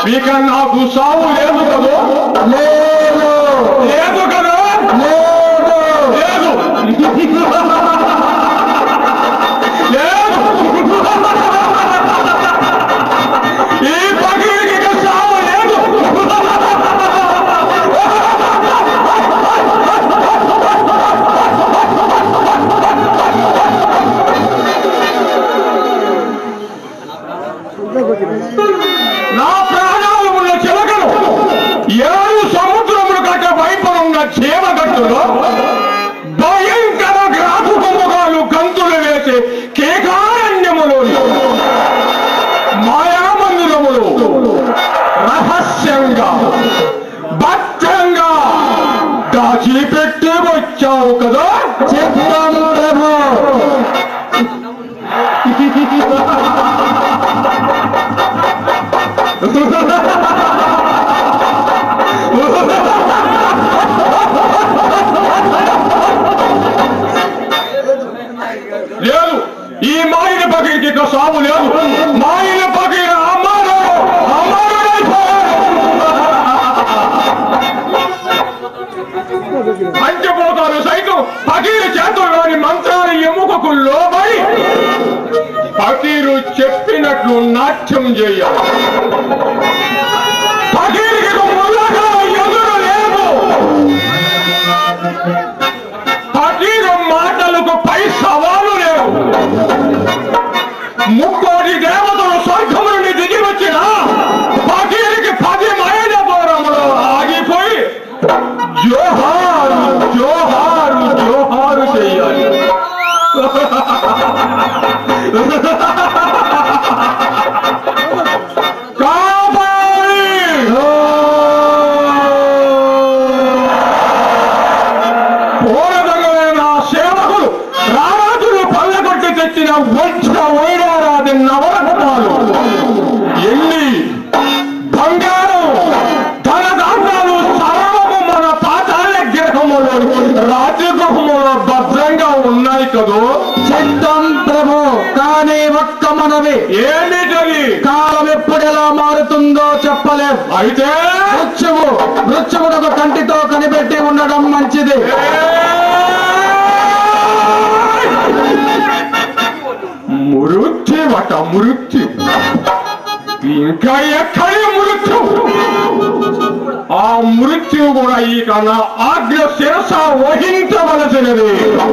ఇక నాకు సావు లేదు కదా లేదు లేదు కదా లేదు లేదు లేదు ఈ పగిలికి ఇక సావు లేదు నా ప్రాణాలు ఉన్న చిలకలు ఏడు సముద్రములు కట్ట వైపునున్న జీవగట్టులో భయంకర గ్రాసు కుంభకాలు గంతులు వేసే కేకారణ్యములు మాయామందిరములు రహస్యంగా భద్రంగా దాచిపెట్టి వచ్చావు కదా చిత్తం ప్రభు లేదు ఈ మాయిన పగిరికి ఇక సాము లేదు మాయిన పగిన అమరు పంచభూతాలు సైతం పకీరు చేతుల్లోని మంత్రాలు ఎముకకు లోబడి పకీరు చెప్పినట్లు నాట్యం చేయాలి పకీరికి ముళ్ళగా ఎదురు లేదు పకీరు మాటలకు పై సవాలు లేవు ముక్కోటి దేవతలు స్వర్గము నుండి దిగి వచ్చిన పకీరికి పది మైళ్ళ దూరంలో ఆగిపోయి జోహారు జోహారు జోహారు చెయ్యాలి కాపాడి పూలదంగలైన ఆ సేవకులు రారాజులు పల్లకొట్టి తెచ్చిన వచ్చ వైరారాది నవరత్నాలు ఎన్ని బంగారం ధనధాన్యాలు సర్వము మన పాతాళ గ్రహములో రాజగృహములో భద్రంగా ఉన్నాయి కదూ చిత్తం ప్రభు కానీ ఒక్క మనవి ఏమిటది కాలం ఎప్పుడెలా మారుతుందో చెప్పలేం అయితే మృత్యువు మృత్యువునకు కంటితో కనిపెట్టి ఉండడం మంచిది మృత్యు వట మృత్యు ఇంకా ఎక్కడి మృత్యు ఆ మృత్యు కూడా ఈ కన్నా ఆజ్ఞ శిరస వహించవలసినది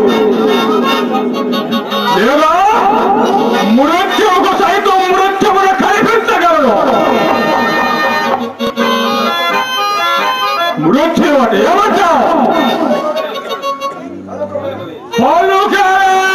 లేదా మృత్యువుకు సైతం మృత్యువును కల్పించగలరు మృత్యు అంటే ఏమంటావు పలుకే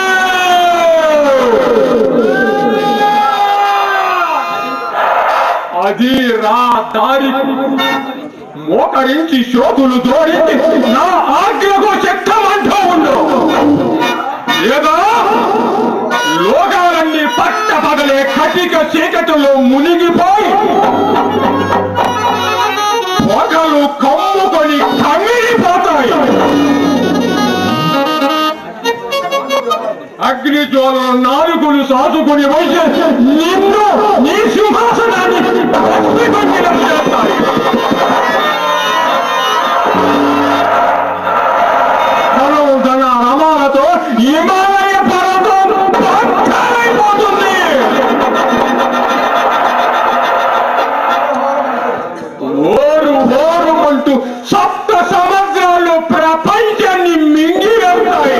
అది రా దారి మోకరించి శోధులు తోడించి నా ఆజ్ఞకు చెక్కమంటూ ఉండు లేదా లోకాలన్నీ పట్ట పగలే కటిక చీకటిలో మునిగిపోయి పొగలు కమ్ముకొని కమిలిపోతాయి అగ్ని జ్వాలను నాలుగులు సాదుకుని వచ్చి నిన్ను నీ సింహాసనాన్ని భస్మీపట్టినం చేస్తాయి పొలం ధన రమాలతో హిమాలయ పర్వతం పక్కనైపోతుంది ఓరు ఓరుమంటూ సప్త సముద్రాలు ప్రపంచాన్ని మింగి వెళ్తాయి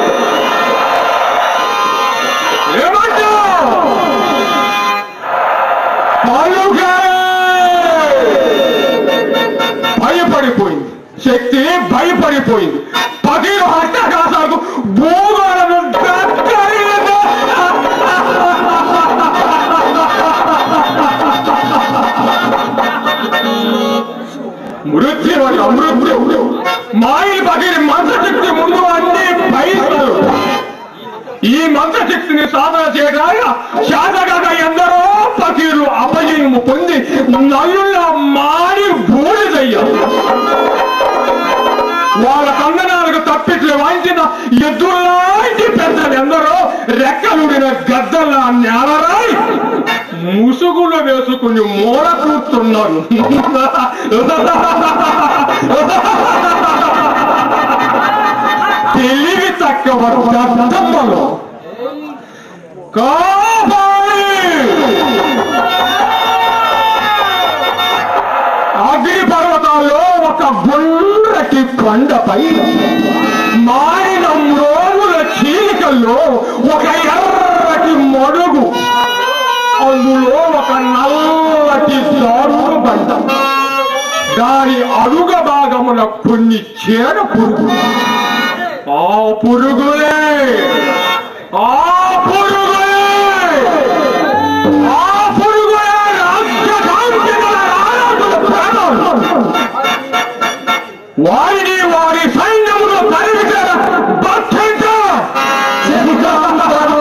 ఏమంటావు పలుకే భయపడిపోయింది శక్తి భయపడిపోయింది పదిహేను హస్తకాసాలకు భూగోళము దక్కలేదు. మృత్యు అంటే అమృత్యు మాయిల్ పగిలి మంత్రశక్తి ముందు అన్ని భయిస్తారు ఈ మంత్రశక్తిని సాధన చేయడానికి శాతగత ఎందరో పకీరు అపజయము పొంది నల్లుల మాడి బూడిదయ్యారు వాళ్ళ కందనాలకు తప్పిట్లు వాయించిన ఎద్దులాంటి పెద్దలు ఎందరో రెక్కలుడిన గద్దల్లా నేలరాయి ముసుగులు వేసుకుని మూల కూర్చున్నారు తెలివి తక్కువ దద్దమ్మలు కాపాడి అగ్ని పర్వతాల్లో ఒక గుండ్రటి కొండపై మారిన మ్రోగుల చీలికల్లో ఒక ఎర్రటి మడుగు అందులో ఒక నల్లటి దారుణ బండ దాని అడుగ భాగమున కొన్ని చీడ పురుగులు ఆ పురుగులే ఆ పురుగులే ఆ పురుగులే రాజ్యకాంక్షల రారాజుల ప్రాణాలు. వారిని వారి సైన్యమును తరిమిన భక్షించ చిత్తం ప్రభు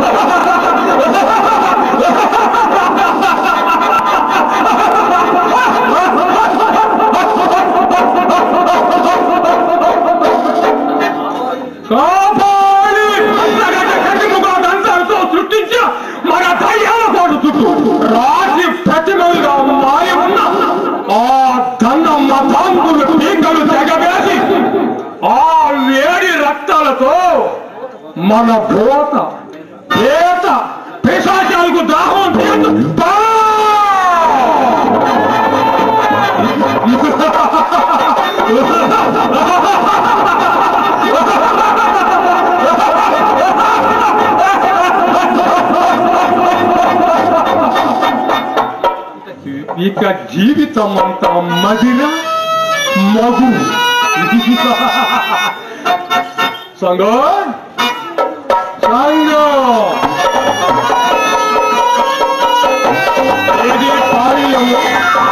కాపాడి అంతగంట కట్టిముగా దంతాలతో సృష్టించిన మన దయ్యాల కోడు చుట్టూ రాజి ప్రతిమలుగా మారి ఉన్న ఆ ధనమ్మ తాంకులు పీకలు తెగవేసి ఆ వేడి రక్తాలతో మన భూత పేత పిశాచాలకు దాహం తీర్చు బా! ఇక జీవితం అంతా మదిర మగు సంగో సంగో ఏది పాడియము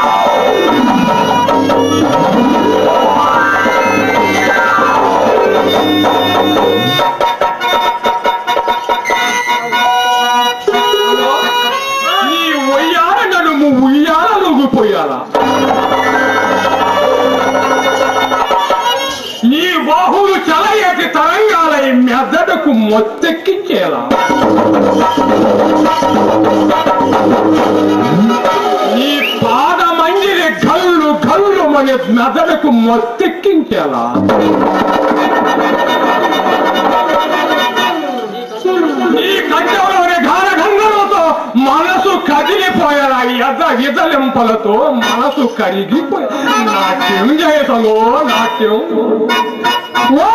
ఈ ఉయ్యాల నడుము ఉయ్యాల లొంగిపోయాలా నీ బాహులు చలయేటి తరంగాలై మెదడుకు మొత్తెక్కించేలా నీ పాదమంజిరి గల్లు గల్లు మన మెదడుకు మొత్తెక్కించేలా నీ కంఠంలోని గానగంగలతో మనసు కదిలిపోయేలా ఎద విదలింపలతో మనసు కరిగిపోయే నాట్యం చేయసలో నాట్యం ఓ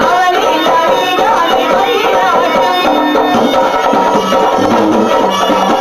ఆ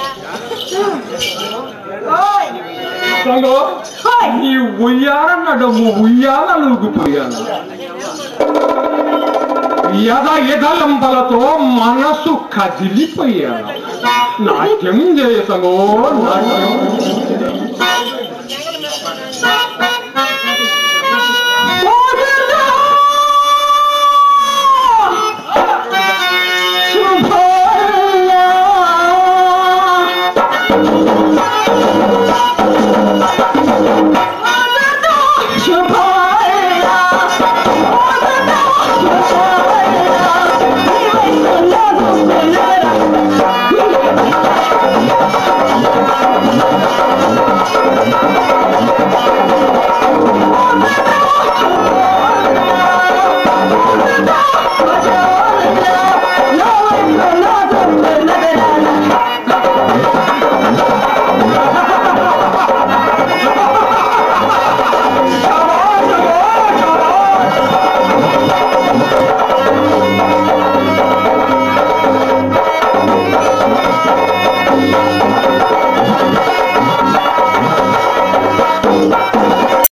ఓయ్ సంగో ఓయ్ ఈ ఉయ్యాల నడుము ఉయ్యాల లూగిపోయాను యథ ఎదలంబలతో మనసు కదిలిపోయాను నాట్యం చేసంగో నాట్యం